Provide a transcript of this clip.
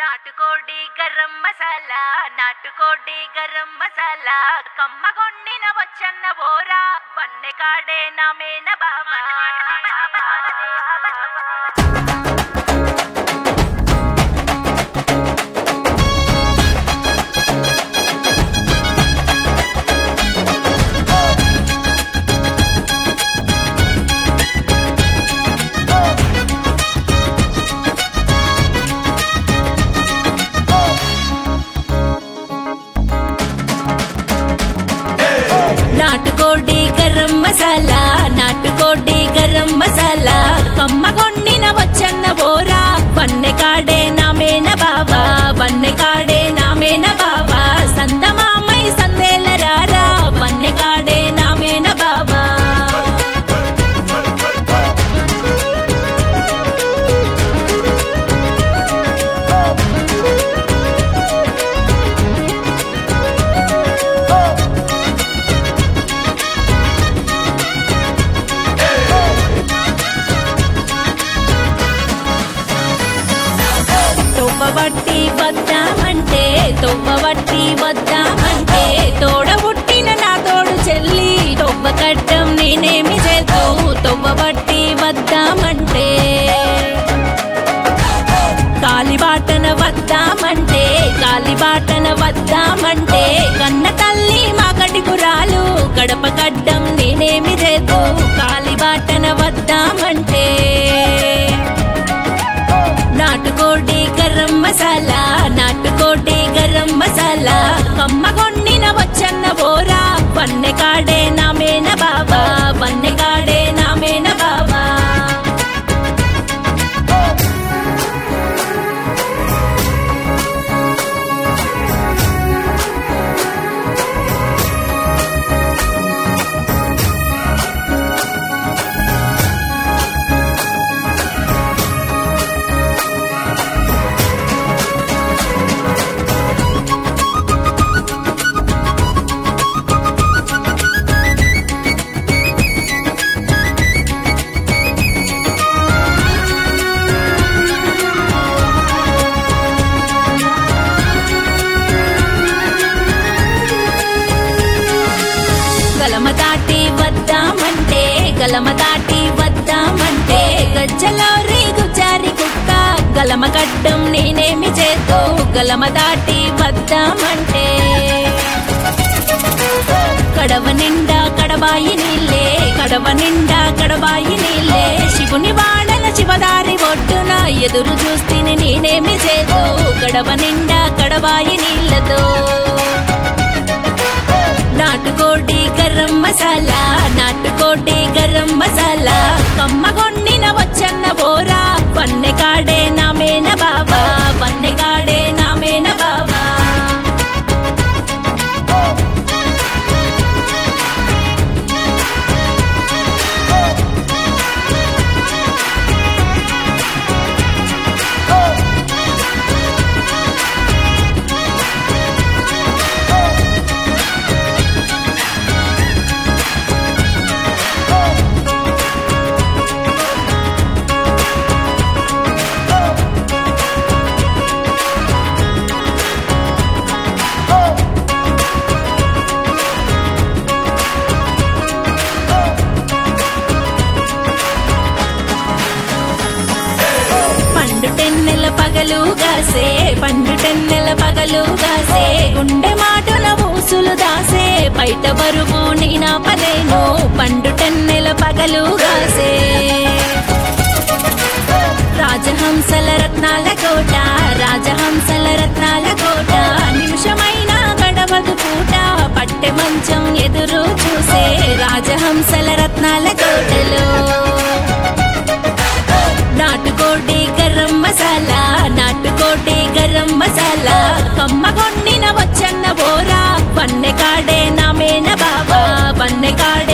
నాటుకోడి గరం మసాలా నాటుకోడి గరం మసాలా కమ్మగొండిన వచ్చన్న బోరా వన్నె కాడే నామేన బాబా నాటుకోడి గరం మసాలా నాటుకోడి గరం మసాలా కమ్మగొండిన వచ్చన్న బోరా వన్నె కాడే నామేన బాబా వన్నె కాడే నామేన బాబా సందమామై సందేల రారా వన్నె కాడే నామేన బాబా తొవ్వబట్టి వద్దామంటే తొవ్వబట్టి వద్దామంటే తోడ పుట్టిన నా తోడు చెల్లి తొవ్వ కట్టం నేనేమి చేతూ తొవ్వబట్టి వద్దామంటే కాలిబాటన వద్దామంటే కాలిబాటన వద్దామంటే కన్న తల్లి మా కటికురాలు గడప గడ్డం నేనేమి చేతూ కాలిబాటన వద్దామంటే నాటుకోడి గరం మసాలా నాటుకోడి గరం మసాలా కమ్మగొండిన వచ్చన్న బోరా వన్నె కాడే నామేన బాబా వన్నె కాడే నామేన బాబా గలమ దాటి వద్దామంటే గలమ దాటి వద్దామంటే గజ్జలో రీగు జారి కుక్క గలమ గడ్డం నేనేమి చేతూ గలమ దాటి వద్దామంటే కడవ నిండా కడబాయి నీళ్ళే కడవ నిండా కడబాయి నీళ్ళే శివుని వాడల శివదారి ఒడ్డున ఎదురు చూస్తేనే నేనేమి చేతూ కడవ నిండా కడబాయి నీళ్ళతో నాటుకోడి గరం మసాలా నాటుకోడి గరం మసాలా కమ్మగొండిన వచ్చన్న బోరా వన్నె కాడే నామేన బాబా వన్నె కాడే నామేన బాబా పండు టెన్నెల పగలు గాసే పండు టెన్నెల పగలు గాసే గుండె మాటల ఊసులు దాసే బయట బరువు నీ నా పదేను పండు టెన్నెల పగలు గాసే రాజహంసల రత్నాల కోట రాజహంసల రత్నాల కోట నిమిషమైన గడవదు పూట పట్టె మంచం ఎదురు చూసే రాజహంసల రత్నాల కోటలో నాటుకోడి గరం మసాలా నాటుకోడి గరం మసాలా కమ్మగొండిన వచ్చన్న బోరా వన్నె కాడే నామేన బాబా వన్నె కాడే